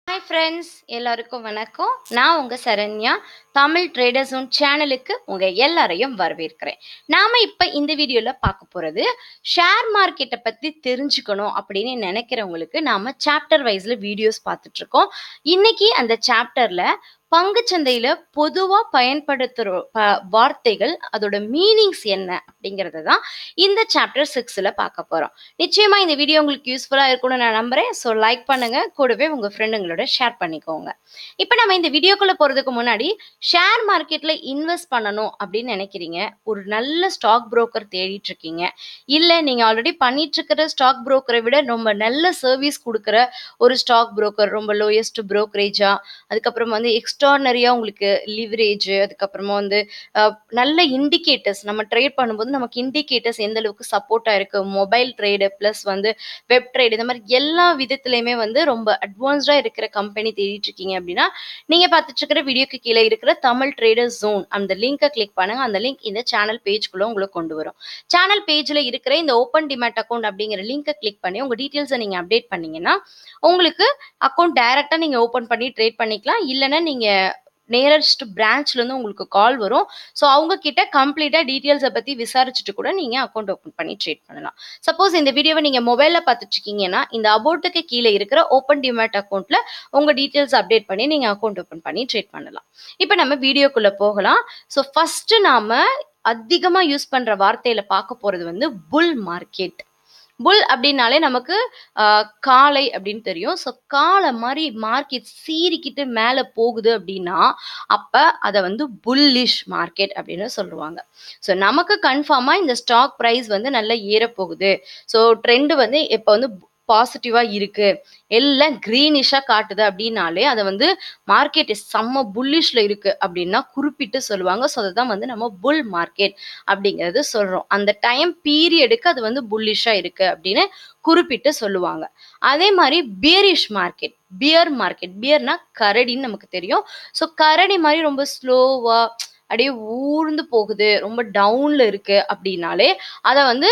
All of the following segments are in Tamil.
ஹாய் ஃப்ரெண்ட்ஸ் எல்லாருக்கும் வணக்கம் நான் உங்கள் சரண்யா தமிழ் ட்ரேடர்ஸ் ஒன் சேனலுக்கு உங்கள் எல்லாரையும் வரவேற்கிறேன் நாம் இப்போ இந்த வீடியோவில் பார்க்க போகிறது ஷேர் மார்க்கெட்டை பற்றி தெரிஞ்சுக்கணும் அப்படின்னு நினைக்கிறவங்களுக்கு நாம் சாப்டர் வைஸில் வீடியோஸ் பார்த்துட்ருக்கோம் இன்னைக்கு அந்த சாப்டரில் பங்குச்சந்தையில் பொதுவாக பயன்படுத்துகிற ப வார்த்தைகள் அதோட மீனிங்ஸ் என்ன அப்படிங்கிறத தான் இந்த சாப்டர் சிக்ஸில் பார்க்க போகிறோம் நிச்சயமாக இந்த வீடியோ உங்களுக்கு யூஸ்ஃபுல்லாக இருக்கும்னு நான் நம்புகிறேன் ஸோ லைக் பண்ணுங்கள் கூடவே உங்கள் ஃப்ரெண்டுங்களோட ஷேர் பண்ணிக்கோங்க இப்போ நம்ம இந்த வீடியோக்குள்ளே போகிறதுக்கு முன்னாடி ஷேர் மார்க்கெட்டில் இன்வெஸ்ட் பண்ணணும் அப்படின்னு நினைக்கிறீங்க ஒரு நல்ல ஸ்டாக் புரோக்கர் தேடிட்டு இருக்கீங்க இல்லை நீங்கள் ஆல்ரெடி பண்ணிட்டு இருக்கிற ஸ்டாக் புரோக்கரை விட ரொம்ப நல்ல சர்வீஸ் கொடுக்குற ஒரு ஸ்டாக் புரோக்கர் ரொம்ப லோயஸ்ட் ப்ரோக்கரேஜா அதுக்கப்புறம் வந்து எக்ஸ்ட்ரானரியாக உங்களுக்கு லிவரேஜ் அதுக்கப்புறமா வந்து அஹ், நல்ல இண்டிகேட்டர்ஸ் நம்ம ட்ரேட் பண்ணும்போது நமக்கு இண்டிகேட்டர்ஸ் எந்த அளவுக்கு சப்போர்ட்டாக இருக்கு மொபைல் ட்ரேடு ப்ளஸ் வந்து வெப் ட்ரேட் இந்த மாதிரி எல்லா விதத்துலையுமே வந்து ரொம்ப அட்வான்ஸ்டாக இருக்கிற கம்பெனி தேடிட்டு இருக்கீங்க அப்படின்னா நீங்கள் பார்த்துட்டு இருக்கிற வீடியோக்கு கீழே இருக்கிற தமிழ் ட்ரேடர் ஜோன் அந்த லிங்கை கிளிக் பண்ணுங்க அந்த லிங்க் இந்த சேனல் பேஜ்குள்ளே உங்களுக்கு கொண்டு வரும் சேனல் பேஜில் இருக்கிற இந்த ஓப்பன் டிமேட் அக்கௌண்ட் அப்படிங்கிற லிங்கை கிளிக் பண்ணி உங்கள் டீட்டெயில்ஸை நீங்கள் அப்டேட் பண்ணீங்கன்னா உங்களுக்கு அக்கௌண்ட் டைரெக்டாக நீங்கள் ஓப்பன் பண்ணி ட்ரேட் பண்ணிக்கலாம் இல்லைன்னா நீங்கள் நியரஸ்ட் பிரான்ச்லேருந்து உங்களுக்கு கால் வரும் ஸோ அவங்க கிட்ட கம்ப்ளீட்டாக டீட்டெயில்ஸை பற்றி விசாரிச்சுட்டு கூட நீங்கள் அக்கௌண்ட் ஓப்பன் பண்ணி ட்ரேட் பண்ணலாம் சப்போஸ் இந்த வீடியோவை நீங்கள் மொபைலில் பார்த்துட்டு இருக்கீங்கன்னா இந்த அபோட்டுக்கு கீழே இருக்கிற ஓப்பன் டிமேட் அக்கௌண்ட்டில் உங்கள் டீட்டெயில்ஸ் அப்டேட் பண்ணி நீங்கள் அக்கௌண்ட் ஓப்பன் பண்ணி ட்ரேட் பண்ணலாம் இப்போ நம்ம வீடியோக்குள்ளே போகலாம் ஸோ ஃபஸ்ட்டு நாம் அதிகமாக யூஸ் பண்ணுற வார்த்தையில் பார்க்க போகிறது வந்து புல் மார்க்கெட் புல் அப்படின்னாலே நமக்கு ஆஹ், காளை அப்படின்னு தெரியும் ஸோ காளை மாதிரி மார்க்கெட் சீறிக்கிட்டு மேலே போகுது அப்படின்னா அப்போ அதை வந்து புல்லிஷ் மார்க்கெட் அப்படின்னு சொல்லுவாங்க ஸோ நமக்கு கன்ஃபார்மாக இந்த ஸ்டாக் ப்ரைஸ் வந்து நல்லா ஏறப்போகுது ஸோ ட்ரெண்டு வந்து இப்போ வந்து பாசிட்டிவாக இருக்கு எல்லாம் க்ரீனிஷாக காட்டுது அப்படின்னாலே அதை வந்து மார்க்கெட் செம்ம புல்லிஷில் இருக்கு அப்படின்னா குறிப்பிட்டு சொல்லுவாங்க ஸோ அதை தான் வந்து நம்ம புல் மார்க்கெட் அப்படிங்கிறது சொல்கிறோம் அந்த டைம் பீரியடுக்கு அது வந்து புல்லிஷாக இருக்கு அப்படின்னு குறிப்பிட்டு சொல்லுவாங்க அதே மாதிரி பியரிஷ் மார்க்கெட் பியர் மார்க்கெட் பியர்னா கரடின்னு நமக்கு தெரியும் ஸோ கரடி மாதிரி ரொம்ப ஸ்லோவாக அப்படியே ஊர்ந்து போகுது ரொம்ப டவுன்ல இருக்கு அப்படின்னாலே அதை வந்து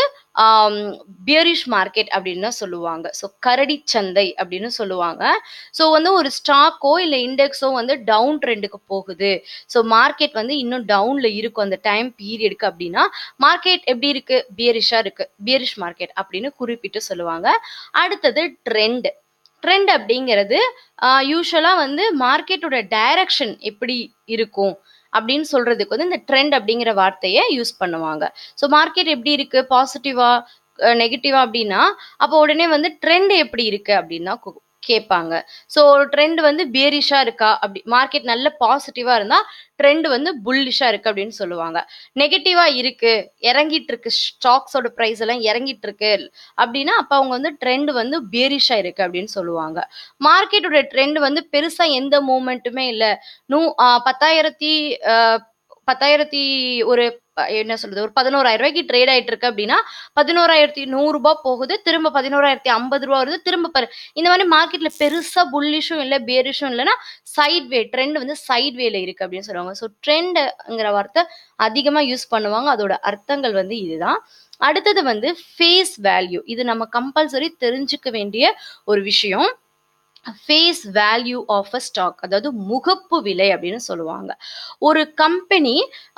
பியரிஷ் மார்க்கெட் அப்படின்னு தான் சொல்லுவாங்க ஸோ கரடி சந்தை அப்படின்னு சொல்லுவாங்க ஸோ வந்து ஒரு ஸ்டாக்கோ இல்லை இண்டெக்ஸோ வந்து டவுன் ட்ரெண்டுக்கு போகுது ஸோ மார்க்கெட் வந்து இன்னும் டவுன்ல இருக்கும் அந்த டைம் பீரியடுக்கு அப்படின்னா மார்க்கெட் எப்படி இருக்கு பியரிஷா இருக்கு பியரிஷ் மார்க்கெட் அப்படின்னு குறிப்பிட்டு சொல்லுவாங்க அடுத்தது ட்ரெண்ட் ட்ரெண்ட் அப்படிங்கிறது யூஸ்வலாக வந்து மார்க்கெட்டோட டைரக்ஷன் எப்படி இருக்கும் அப்படின்னு சொல்றதுக்கு வந்து இந்த ட்ரெண்ட் அப்படிங்கிற வார்த்தையை யூஸ் பண்ணுவாங்க ஸோ மார்க்கெட் எப்படி இருக்கு பாசிட்டிவா நெகட்டிவா அப்படின்னா அப்போ உடனே வந்து ட்ரெண்ட் எப்படி இருக்கு அப்படின்னா கு- கேட்பாங்க ஸோ ட்ரெண்ட் வந்து பேரிஷா இருக்கா அப்படி மார்க்கெட் நல்ல பாசிட்டிவா இருந்தா ட்ரெண்ட் வந்து புல்லிஷா இருக்கு அப்படின்னு சொல்லுவாங்க நெகட்டிவா இருக்கு இறங்கிட்டு இருக்கு ஸ்டாக்ஸோட ப்ரைஸ் எல்லாம் இறங்கிட்டு இருக்கு அப்படின்னா அப்ப அவங்க வந்து ட்ரெண்ட் வந்து பேரிஷா இருக்கு அப்படின்னு சொல்லுவாங்க மார்க்கெட்டோட ட்ரெண்ட் வந்து பெருசா எந்த மூமெண்ட்டுமே இல்லை நூ ஆஹ் பத்தாயிரத்தி ஆஹ் பத்தாயிரத்தி ஒரு ப- என்ன சொல்றது ஒரு பதினோராயிரம் ரூபாய்க்கு ட்ரேட் ஆயிட்டு இருக்கு அப்படின்னா பதினோராயிரத்தி நூறு ரூபாய் போகுது திரும்ப பதினோராயிரத்தி ஐம்பது ரூபா வருது திரும்ப பரு இந்த மாதிரி மார்க்கெட்ல பெருசா புல்லிஷும் இல்லை பேரிஷும் இல்லைன்னா சைட் வே ட்ரெண்ட் வந்து சைட் வேல இருக்கு அப்படின்னு சொல்லுவாங்க ஸோ ட்ரெண்டுங்கிற வார்த்தை அதிகமா யூஸ் பண்ணுவாங்க அதோட அர்த்தங்கள் வந்து இதுதான் அடுத்தது வந்து ஃபேஸ் வேல்யூ இது நம்ம கம்பல்சரி தெரிஞ்சுக்க வேண்டிய ஒரு விஷயம் face value of a stock அதாவது முகப்பு விலை அப்படின்னு சொல்லுவாங்க ஒரு கம்பெனி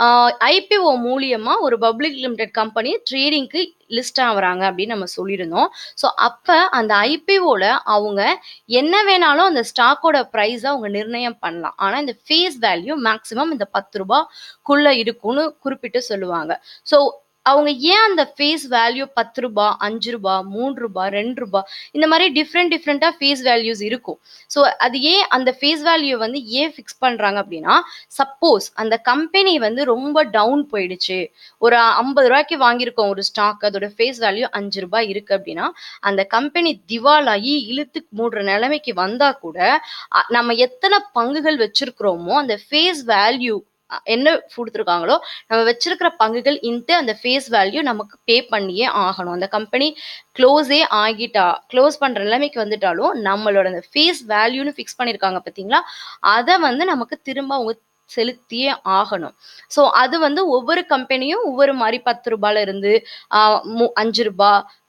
ஐபிஓ மூலியமா ஒரு பப்ளிக் லிமிடெட் கம்பெனி ட்ரேடிங்க்கு லிஸ்ட் ஆகுறாங்க அப்படின்னு நம்ம சொல்லியிருந்தோம் ஸோ அப்போ அந்த ஐபிஓவில் அவங்க என்ன வேணாலும் அந்த ஸ்டாக்கோட ப்ரைஸை அவங்க நிர்ணயம் பண்ணலாம் ஆனால் இந்த ஃபேஸ் வேல்யூ மேக்ஸிமம் இந்த பத்து ரூபாய்க்குள்ள இருக்கும்னு குறிப்பிட்டு சொல்லுவாங்க ஸோ அவங்க ஏன் அந்த ஃபேஸ் வேல்யூ பத்து ரூபா அஞ்சு ரூபா மூன்று ரூபா ரெண்டு ரூபா இந்த மாதிரி டிஃப்ரெண்ட் டிஃப்ரெண்ட்டாக ஃபேஸ் வேல்யூஸ் இருக்கும் ஸோ அது ஏன் அந்த ஃபேஸ் வேல்யூ வந்து ஏன் ஃபிக்ஸ் பண்ணுறாங்க அப்படின்னா சப்போஸ் அந்த கம்பெனி வந்து ரொம்ப டவுன் போயிடுச்சு ஒரு ஐம்பது ரூபாய்க்கு வாங்கியிருக்கோம் ஒரு ஸ்டாக் அதோட ஃபேஸ் வேல்யூ அஞ்சு ரூபாய் இருக்கு அப்படின்னா அந்த கம்பெனி திவாலாகி இழுத்து மூடுற நிலைமைக்கு வந்தா கூட அ, நம்ம எத்தனை பங்குகள் வச்சிருக்கிறோமோ அந்த ஃபேஸ் வேல்யூ என்ன கொடுத்துருக்காங்களோ நம்ம வச்சிருக்கிற பங்குகள் இன்ட்டு அந்த ஃபேஸ் வேல்யூ நமக்கு பே பண்ணியே ஆகணும் அந்த கம்பெனி க்ளோஸே ஆகிட்டா க்ளோஸ் பண்ற நிலைமைக்கு வந்துட்டாலும் நம்மளோட அந்த ஃபேஸ் வேல்யூன்னு ஃபிக்ஸ் பண்ணியிருக்காங்க பார்த்தீங்களா அதை வந்து நமக்கு திரும்ப அவங்க செலுத்தியே ஆகணும் ஸோ அது வந்து ஒவ்வொரு கம்பெனியும் ஒவ்வொரு மாதிரி பத்து ரூபாயில இருந்து ஆஹ் மு- அஞ்சு ரூபாய்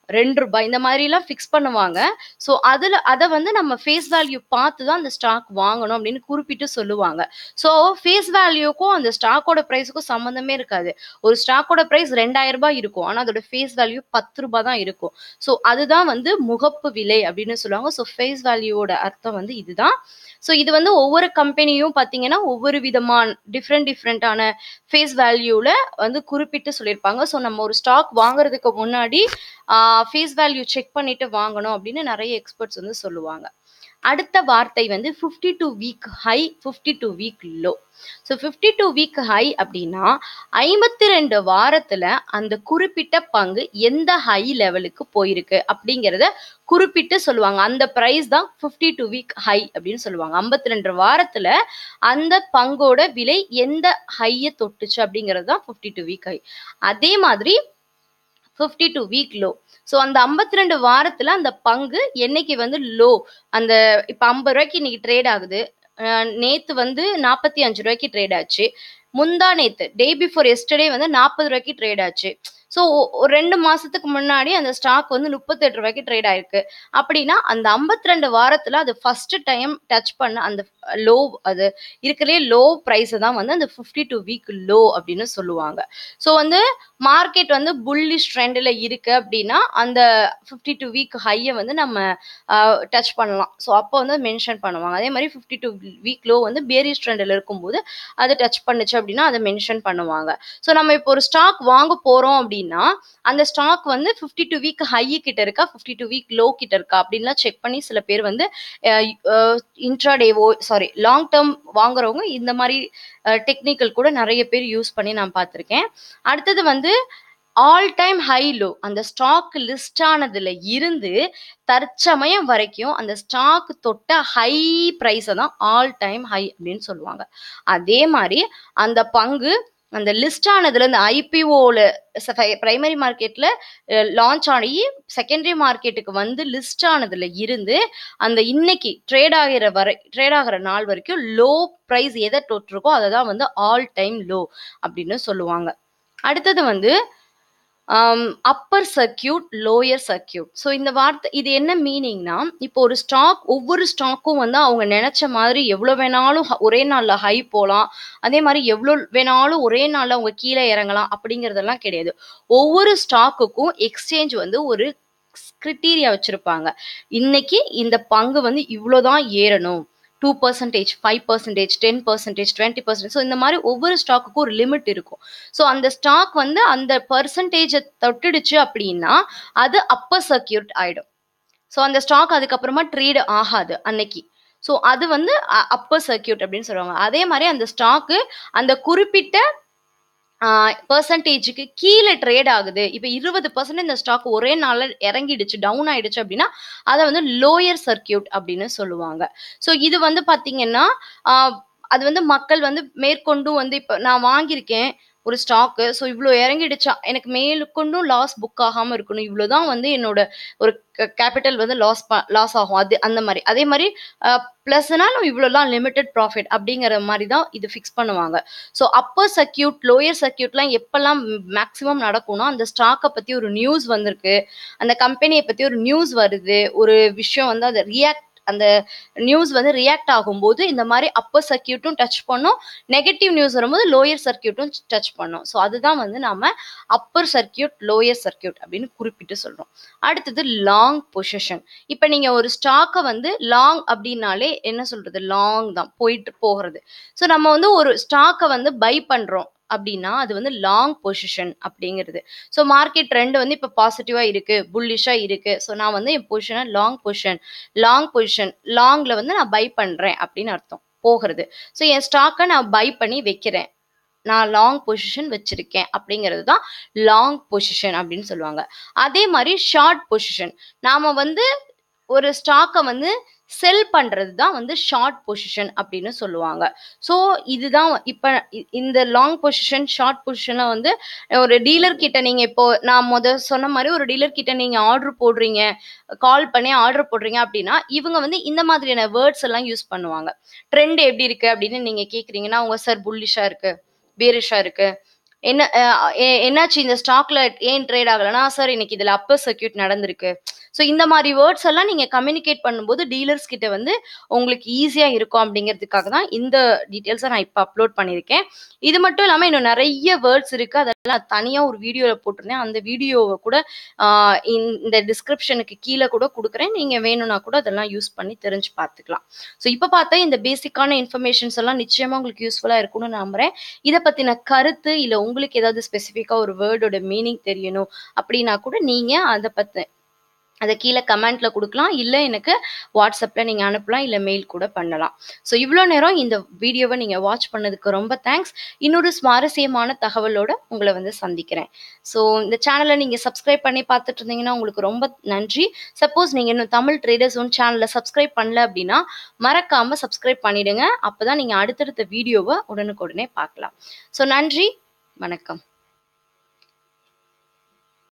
ரெண்டு ரூபாய் இந்த மாதிரிலாம் ஃபிக்ஸ் பண்ணுவாங்க ஸோ அதில் அதை வந்து நம்ம ஃபேஸ் வேல்யூ பார்த்து தான் அந்த ஸ்டாக் வாங்கணும் அப்படின்னு குறிப்பிட்டு சொல்லுவாங்க ஸோ ஃபேஸ் வேல்யூக்கும் அந்த ஸ்டாக்கோட ப்ரைஸுக்கும் சம்மந்தமே இருக்காது ஒரு ஸ்டாக்கோட ப்ரைஸ் ரெண்டாயிரம் ரூபாய் இருக்கும் ஆனால் அதோட ஃபேஸ் வேல்யூ பத்து ரூபாய் தான் இருக்கும் ஸோ அதுதான் வந்து முகப்பு விலை அப்படின்னு சொல்லுவாங்க ஸோ ஃபேஸ் வேல்யூவோட அர்த்தம் வந்து இதுதான் ஸோ இது வந்து ஒவ்வொரு கம்பெனியும் பார்த்தீங்கன்னா ஒவ்வொரு விதமான டிஃப்ரெண்ட் டிஃப்ரெண்ட்டான ஃபேஸ் வேல்யூவில் வந்து குறிப்பிட்டு சொல்லியிருப்பாங்க ஸோ நம்ம ஒரு ஸ்டாக் வாங்குறதுக்கு முன்னாடி ஃபேஸ் வேல்யூ செக் பண்ணிட்டு வாங்கணும் அப்படின்னு நிறைய எக்ஸ்பர்ட்ஸ் வந்து சொல்லுவாங்க அடுத்த வார்த்தை வந்து fifty two week high fifty two week low so fifty two week high அப்படின்னா ஐம்பத்தி ரெண்டு வாரத்தில் அந்த குறிப்பிட்ட பங்கு எந்த ஹை லெவலுக்கு போயிருக்கு அப்படிங்கிறத குறிப்பிட்டு சொல்லுவாங்க அந்த ப்ரைஸ் தான் ஃபிஃப்டி டூ வீக் ஹை அப்படின்னு சொல்லுவாங்க ஐம்பத்தி ரெண்டு வாரத்தில் அந்த பங்கோட விலை எந்த ஹையை தொட்டுச்சு அப்படிங்கிறது தான் ஃபிஃப்டி டூ வீக் ஹை அதே மாதிரி fifty two week low so அந்த ஐம்பத்தி ரெண்டு வாரத்தில் அந்த பங்கு என்னைக்கு வந்து லோ அந்த இப்போ ஐம்பது ரூபாய்க்கு இன்னைக்கு ட்ரேட் ஆகுது நேற்று வந்து நாற்பத்தி அஞ்சு ரூபாய்க்கு ட்ரேட் ஆச்சு முந்தா நேத்து டே பிஃபோர் எஸ்டர்டே வந்து நாற்பது ரூபாய்க்கு ட்ரேட் ஆச்சு ஸோ ஒரு ரெண்டு மாசத்துக்கு முன்னாடி அந்த ஸ்டாக் வந்து முப்பத்தெட்டு ரூபாய்க்கு ட்ரேட் ஆயிருக்கு அப்படின்னா அந்த ஐம்பத்தி ரெண்டு வாரத்துல அது ஃபர்ஸ்ட் டைம் டச் பண்ண அந்த லோ அது இருக்கிறதே லோ ப்ரைஸை தான் வந்து அந்த ஃபிஃப்டி டூ வீக் லோ அப்படின்னு சொல்லுவாங்க ஸோ வந்து மார்க்கெட் வந்து புல்லிஷ் ட்ரெண்டில் இருக்கு அப்படின்னா அந்த ஃபிஃப்டி டூ வீக் ஹையை வந்து நம்ம டச் பண்ணலாம் ஸோ அப்போ வந்து மென்ஷன் பண்ணுவாங்க அதே மாதிரி ஃபிஃப்டி டூ வீக் லோ வந்து பேரிஷ் ட்ரெண்டில் இருக்கும்போது அது டச் பண்ணுச்சு அப்படின்னா அதை மென்ஷன் பண்ணுவாங்க ஸோ நம்ம இப்போ ஒரு ஸ்டாக் வாங்க போகிறோம் அப்படின்னா அந்த ஸ்டாக் வந்து ஃபிஃப்டி டூ வீக் ஹை கிட்ட இருக்கா ஃபிஃப்டி டூ வீக் லோ கிட்ட இருக்கா அப்படின்லாம் செக் பண்ணி சில பேர் வந்து இன்ட்ராடேவோ சாரி லாங் டேர்ம் வாங்குறவங்க இந்த மாதிரி டெக்னிக்கல் கூட நிறைய பேர் யூஸ் பண்ணி நான் பார்த்துருக்கேன் அடுத்தது வந்து ஆல் டைம் ஹை லோ அந்த ஸ்டாக் லிஸ்ட் ஆனதுல இருந்து தற்சமயம் வரைக்கும் அந்த ஸ்டாக் தொட்ட ஹை ப்ரைஸை தான் ஆல் டைம் ஹை அப்படின்னு சொல்லுவாங்க அதே மாதிரி அந்த பங்கு அந்த லிஸ்ட் ஆனதுல இந்த ஐபிஓல பிரைமரி மார்க்கெட்ல லான்ச் ஆகி செகண்டரி மார்க்கெட்டுக்கு வந்து லிஸ்ட் ஆனதுல இருந்து அந்த இன்னைக்கு ட்ரேட் ஆகிற வரை ட்ரேட் ஆகிற நாள் வரைக்கும் லோ ப்ரைஸ் எதை தொட்டிருக்கோ அதை தான் வந்து ஆல் டைம் லோ அப்படின்னு சொல்லுவாங்க அடுத்தது வந்து upper circuit lower circuit so இந்த வார்த்தை இது என்ன மீனிங்னா இப்போ ஒரு ஸ்டாக் ஒவ்வொரு ஸ்டாக்கும் வந்து அவங்க நினைச்ச மாதிரி எவ்வளோ வேணாலும் ஒரே நாளில் ஹை போகலாம் அதே மாதிரி எவ்வளோ வேணாலும் ஒரே நாளில் அவங்க கீழே இறங்கலாம் அப்படிங்கிறதெல்லாம் கிடையாது ஒவ்வொரு ஸ்டாக்குக்கும் எக்ஸ்சேஞ்ச் வந்து ஒரு கிரிட்டீரியா வச்சிருப்பாங்க இன்னைக்கு இந்த பங்கு வந்து இவ்வளோதான் ஏறணும் two percentage five percentage ten percentage twenty percentage so இந்த மாதிரி ஒவ்வொரு ஸ்டாக்குக்கும் ஒரு லிமிட் இருக்கும் ஸோ அந்த ஸ்டாக் வந்து அந்த பர்சன்டேஜை தொட்டுடுச்சு அப்படின்னா அது அப்பர் சர்க்கியூட் ஆயிடும் ஸோ அந்த ஸ்டாக் அதுக்கப்புறமா ட்ரேடு ஆகாது அன்னைக்கு ஸோ அது வந்து அப்பர் சர்க்கியூட் அப்படின்னு சொல்லுவாங்க அதே மாதிரி அந்த ஸ்டாக்கு அந்த குறிப்பிட்ட பர்சன்டேஜுக்கு கீழே ட்ரேட் ஆகுது இப்போ இருபது பர்சன்ட் இந்த ஸ்டாக் ஒரே நாளில் இறங்கிடுச்சு டவுன் ஆயிடுச்சு அப்படின்னா அதை வந்து லோயர் சர்க்கியூட் அப்படின்னு சொல்லுவாங்க ஸோ இது வந்து பார்த்தீங்கன்னா அது வந்து மக்கள் வந்து மேற்கொண்டும் வந்து இப்போ நான் வாங்கியிருக்கேன் ஒரு ஸ்டாக்கு ஸோ இவ்வளோ இறங்கிடுச்சா எனக்கு மேலுக்கொண்டும் லாஸ் புக் ஆகாமல் இருக்கணும் இவ்வளோ தான் வந்து என்னோட ஒரு கேபிட்டல் வந்து லாஸ் லாஸ் ஆகும் அது அந்த மாதிரி அதே மாதிரி ப்ளஸ்னால் இவ்வளோலாம் லிமிடெட் ப்ராஃபிட் அப்படிங்கிற மாதிரி தான் இது ஃபிக்ஸ் பண்ணுவாங்க ஸோ அப்பர் சர்க்கியூட் லோயர் சர்க்கியூட்லாம் எப்போல்லாம் மேக்ஸிமம் நடக்கும்னா அந்த ஸ்டாக்கை பற்றி ஒரு நியூஸ் வந்திருக்கு அந்த கம்பெனியை பற்றி ஒரு நியூஸ் வருது ஒரு விஷயம் வந்து அதை ரியாக்ட் அந்த நியூஸ் வந்து ரியாக்ட் ஆகும்போது இந்த மாதிரி அப்பர் சர்க்கியூட்டும் டச் பண்ணும் நெகட்டிவ் நியூஸ் வரும்போது லோயர் சர்க்கியூட்டும் டச் பண்ணும் ஸோ அதுதான் வந்து நாம அப்பர் சர்க்கியூட் லோயர் சர்க்கியூட் அப்படின்னு குறிப்பிட்டு சொல்றோம் அடுத்தது லாங் பொசிஷன் இப்போ நீங்க ஒரு ஸ்டாக்கை வந்து லாங் அப்படின்னாலே என்ன சொல்றது லாங் தான் போயிட்டு போகிறது ஸோ நம்ம வந்து ஒரு ஸ்டாக்கை வந்து பை பண்றோம் அப்படின்னா அது வந்து லாங் பொசிஷன் அப்படிங்கிறது ஸோ மார்க்கெட் ட்ரெண்ட் வந்து இப்போ பாசிட்டிவாக இருக்கு புல்லிஷாக இருக்கு ஸோ நான் வந்து என் பொசிஷனை லாங் பொசிஷன் லாங் பொசிஷன் லாங்கில் வந்து நான் பை பண்ணுறேன் அப்படின்னு அர்த்தம் போகிறது ஸோ என் ஸ்டாக்கை நான் பை பண்ணி வைக்கிறேன் நான் லாங் பொசிஷன் வச்சிருக்கேன் அப்படிங்கிறது தான் லாங் பொசிஷன் அப்படின்னு சொல்லுவாங்க அதே மாதிரி ஷார்ட் பொசிஷன் நாம வந்து ஒரு ஸ்டாக்கை வந்து செல் பண்ணுறது தான் வந்து ஷார்ட் பொசிஷன் அப்படின்னு சொல்லுவாங்க ஸோ இதுதான் இப்போ இந்த லாங் பொசிஷன் ஷார்ட் பொசிஷனில் வந்து ஒரு டீலர் கிட்ட நீங்கள் இப்போ நான் முத சொன்ன மாதிரி ஒரு டீலர் கிட்ட நீங்கள் ஆர்டர் போடுறீங்க கால் பண்ணி ஆர்டர் போடுறீங்க அப்படின்னா இவங்க வந்து இந்த மாதிரியான வேர்ட்ஸ் எல்லாம் யூஸ் பண்ணுவாங்க ட்ரெண்ட் எப்படி இருக்கு அப்படின்னு நீங்கள் கேட்குறீங்கன்னா அவங்க சார் புல்லிஷாக இருக்கு பேரிஷாக இருக்கு என்ன அஹ், எ- என்னாச்சு இந்த ஸ்டாக்ல ஏன் ட்ரேட் ஆகலைன்னா சார் இன்னைக்கு இதுல அப்பர் சர்க்கியூட் நடந்திருக்கு ஸோ இந்த மாதிரி வேர்ட்ஸ் எல்லாம் நீங்க கம்யூனிகேட் பண்ணும்போது டீலர்ஸ் கிட்ட வந்து உங்களுக்கு ஈஸியா இருக்கும் அப்படிங்கிறதுக்காக தான் இந்த டீட்டெயில்ஸை நான் இப்போ அப்லோட் பண்ணியிருக்கேன் இது மட்டும் இல்லாம இன்னும் நிறைய வேர்ட்ஸ் இருக்கு அதெல்லாம் தனியா ஒரு வீடியோல போட்டிருந்தேன் அந்த வீடியோவை கூட ஆஹ் இந்த டிஸ்கிரிப்ஷனுக்கு கீழே கூட கொடுக்குறேன் நீங்க வேணும்னா கூட அதெல்லாம் யூஸ் பண்ணி தெரிஞ்சு பார்த்துக்கலாம் ஸோ இப்போ பார்த்தா இந்த பேசிக்கான இன்ஃபர்மேஷன்ஸ் எல்லாம் நிச்சயமா உங்களுக்கு யூஸ்ஃபுல்லா இருக்கும்னு நம்புறேன் இதை பத்தின கருத்து இல்ல உங்களுக்கு ஏதாவது ஸ்பெசிஃபிக்கா ஒரு வேர்டோட மீனிங் தெரியணும் அப்படின்னா கூட நீங்க அதை பத்தி அதை கீழே கமெண்ட்ல கொடுக்கலாம் இல்லை எனக்கு வாட்ஸ்அப்பில் நீங்கள் அனுப்பலாம் இல்லை மெயில் கூட பண்ணலாம் ஸோ இவ்வளோ நேரம் இந்த வீடியோவை நீங்கள் வாட்ச் பண்ணதுக்கு ரொம்ப தேங்க்ஸ் இன்னொரு சுவாரஸ்யமான தகவலோட உங்களை வந்து சந்திக்கிறேன் ஸோ இந்த சேனலை நீங்கள் சப்ஸ்கிரைப் பண்ணி பார்த்துட்டு இருந்தீங்கன்னா உங்களுக்கு ரொம்ப நன்றி சப்போஸ் நீங்கள் இன்னும் தமிழ் ட்ரேடர்ஸ் ஒன் சேனலில் சப்ஸ்கிரைப் பண்ணல அப்படின்னா மறக்காமல் சப்ஸ்கிரைப் பண்ணிடுங்க அப்போ தான் நீங்கள் அடுத்தடுத்த வீடியோவை உடனுக்குடனே பார்க்கலாம் ஸோ நன்றி வணக்கம்